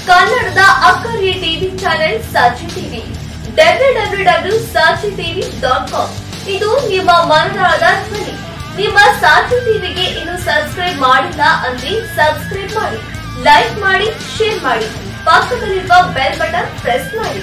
ಕನ್ನಡದ ಅಕ್ಕರೆ TV channel Sakshi TV W W W Sakshi TV dot com ಇದು ನಿಮ್ಮ ಮನದಾಳದ ಧ್ವನಿ ನಿಮ್ಮ ಸಾಕ್ಷಿ ಟಿವಿಗೆ ಇನ್ನು ಸಬ್ಸ್ಕ್ರೈಬ್ ಮಾಡಿಲ್ಲ ಅಂದ್ರೆ ಸಬ್ಸ್ಕ್ರೈಬ್ ಮಾಡಿ ಲೈಕ್ ಮಾಡಿ ಶೇರ್ ಮಾಡಿ ಪಕ್ಕದಲ್ಲಿರುವ ಬೆಲ್ ಬಟನ್ ಪ್ರೆಸ್ ಮಾಡಿ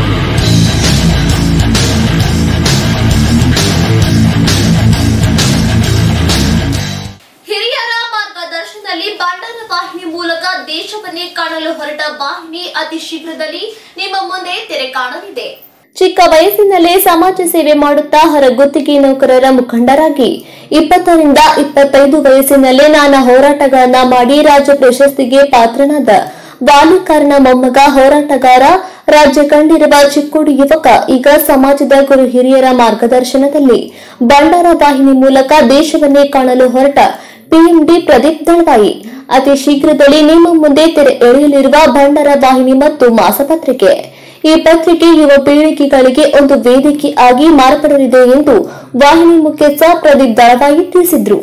ಹಿರಿಯರ ಮಾರ್ಗದರ್ಶನದಲ್ಲಿ ಬಂಡರ ವಾಹಿನಿ ಮೂಲಕ ದೇಶವನ್ನೇ ಕಾಣಲು ಹೊರಟ ವಾಹಿನಿ ಅತಿ ಶೀಘ್ರದಲ್ಲಿ ನಿಮ್ಮ ಮುಂದೆ ತೆರೆ ಕಾಣಲಿದೆ ಚಿಕ್ಕ ವಯಸ್ಸಿನಲ್ಲೇ ಸಮಾಜ ಸೇವೆ ಮಾಡುತ್ತಾ ಹೊರಗುತ್ತಿಗೆ ನೌಕರರ ಮುಖಂಡರಾಗಿ ಇಪ್ಪತ್ತರಿಂದ ಇಪ್ಪತ್ತೈದು ವಯಸ್ಸಿನಲ್ಲೇ ನಾನಾ ಹೋರಾಟಗಳನ್ನ ಮಾಡಿ ರಾಜ್ಯ ಪ್ರಶಸ್ತಿಗೆ ಪಾತ್ರನಾದ ಬಾಲಿಕಾರನ ಮೊಮ್ಮಗ ಹೋರಾಟಗಾರ ರಾಜ್ಯ ಕಂಡಿರುವ ಚಿಕ್ಕೋಡಿ ಯುವಕ ಈಗ ಸಮಾಜದ ಗುರು ಹಿರಿಯರ ಮಾರ್ಗದರ್ಶನದಲ್ಲಿ ಬಂಡಾರ ವಾಹಿನಿ ಮೂಲಕ ದೇಶವನ್ನೇ ಕಾಣಲು ಹೊರಟ ಪಿಎಂಡಿ ಪ್ರದೀಪ್ ದಳವಾಯಿ ಅತಿ ಶೀಘ್ರದಲ್ಲಿ ನಿಮ್ಮ ಮುಂದೆ ತೆರೆ ಎಳೆಯಲಿರುವ ಭಂಡಾರ ವಾಹಿನಿ ಮತ್ತು ಮಾಸಪತ್ರಿಕೆ ಈ ಪತ್ರಿಕೆ ಯುವ ಪೀಳಿಗೆಗಳಿಗೆ ಒಂದು ವೇದಿಕೆ ಆಗಿ ಮಾರ್ಪಡಲಿದೆ ಎಂದು ವಾಹಿನಿ ಮುಖ್ಯಸ್ಥ ಪ್ರದೀಪ್ ದಳವಾಯಿ ತಿಳಿಸಿದ್ರು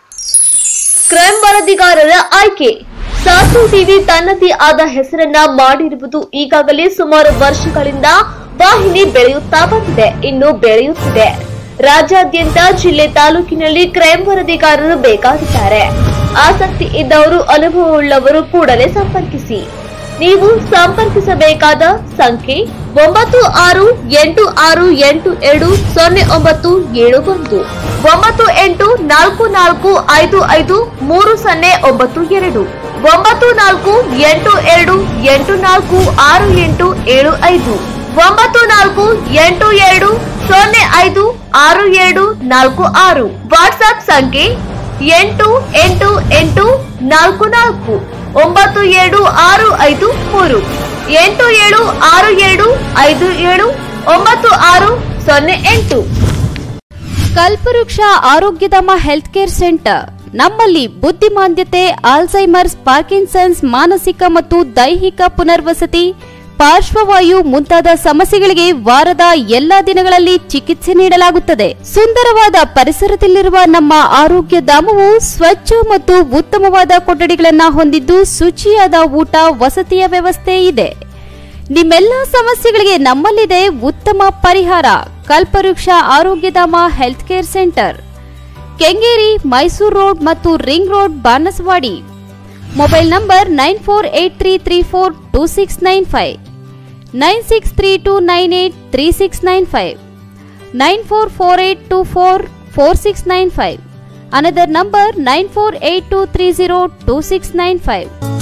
ಕ್ರೈಮ್ ವರದಿಗಾರರ ಆಯ್ಕೆ ಸಾಸು ಟಿವಿ ತನ್ನದೇ ಆದ ಹೆಸರನ್ನ ಮಾಡಿರುವುದು ಈಗಾಗಲೇ ಸುಮಾರು ವರ್ಷಗಳಿಂದ ವಾಹಿನಿ ಬೆಳೆಯುತ್ತಾ ಬಂದಿದೆ ಇನ್ನು ಬೆಳೆಯುತ್ತಿದೆ ರಾಜ್ಯಾದ್ಯಂತ ಜಿಲ್ಲೆ ತಾಲೂಕಿನಲ್ಲಿ ಕ್ರೈಮ್ ವರದಿಗಾರರು ಬೇಕಾಗಿದ್ದಾರೆ ಆಸಕ್ತಿ ಇದ್ದವರು ಅನುಭವವುಳ್ಳವರು ಕೂಡಲೇ ಸಂಪರ್ಕಿಸಿ ನೀವು ಸಂಪರ್ಕಿಸಬೇಕಾದ ಸಂಖ್ಯೆ ಒಂಬತ್ತು ಆರು ಎಂಟು ಆರು ಎಂಟು ಎರಡು ಸೊನ್ನೆ ಒಂಬತ್ತು ಏಳು ಒಂದು ಒಂಬತ್ತು ಎಂಟು ನಾಲ್ಕು ನಾಲ್ಕು ಐದು ಐದು ಮೂರು ಸೊನ್ನೆ ಒಂಬತ್ತು ಎರಡು ಒಂಬತ್ತು ನಾಲ್ಕು ಎಂಟು ಎರಡು ಎಂಟು ನಾಲ್ಕು ಆರು ಎಂಟು ಏಳು ಐದು ಒಂಬತ್ತು ನಾಲ್ಕು ಎಂಟು ಎರಡು ಸೊನ್ನೆ ಐದು ಆರು ಏಳು ನಾಲ್ಕು ಆರು ವಾಟ್ಸ್ಆಪ್ ಸಂಖ್ಯೆ ಎಂಟು ಎಂಟು ಎಂಟು ನಾಲ್ಕು ನಾಲ್ಕು ಒಂಬತ್ತು ಏಳು ಆರು ಐದು ಮೂರು ಎಂಟು ಏಳು ಆರು ಏಳು ಐದು ಏಳು ಒಂಬತ್ತು ಆರು ಸೊನ್ನೆ ಎಂಟು ಕಲ್ಪವೃಕ್ಷ ಆರೋಗ್ಯಧಾಮ ಹೆಲ್ತ್ ಕೇರ್ ಸೆಂಟರ್ ನಮ್ಮಲ್ಲಿ ಬುದ್ಧಿಮಾಂದ್ಯತೆ ಆಲ್ಝೈಮರ್ಸ್ ಪಾರ್ಕಿನ್ಸನ್ಸ್ ಮಾನಸಿಕ ಮತ್ತು ದೈಹಿಕ ಪುನರ್ವಸತಿ ಪಾರ್ಶ್ವವಾಯು ಮುಂತಾದ ಸಮಸ್ಯೆಗಳಿಗೆ ವಾರದ ಎಲ್ಲಾ ದಿನಗಳಲ್ಲಿ ಚಿಕಿತ್ಸೆ ನೀಡಲಾಗುತ್ತದೆ ಸುಂದರವಾದ ಪರಿಸರದಲ್ಲಿರುವ ನಮ್ಮ ಆರೋಗ್ಯ ಧಾಮವು ಸ್ವಚ್ಛ ಮತ್ತು ಉತ್ತಮವಾದ ಕೊಠಡಿಗಳನ್ನು ಹೊಂದಿದ್ದು ಶುಚಿಯಾದ ಊಟ ವಸತಿಯ ವ್ಯವಸ್ಥೆ ಇದೆ ನಿಮ್ಮೆಲ್ಲ ಸಮಸ್ಯೆಗಳಿಗೆ ನಮ್ಮಲ್ಲಿದೆ ಉತ್ತಮ ಪರಿಹಾರ Kalpavriksha Arogyadhama health care centre Kengeri Mysuru road ಮತ್ತು ring road Banaswadi mobile number nine four eight three three four two six nine five nine six three two nine eight three six nine five nine four four eight two four four six nine five another number nine four eight two three zero two six nine five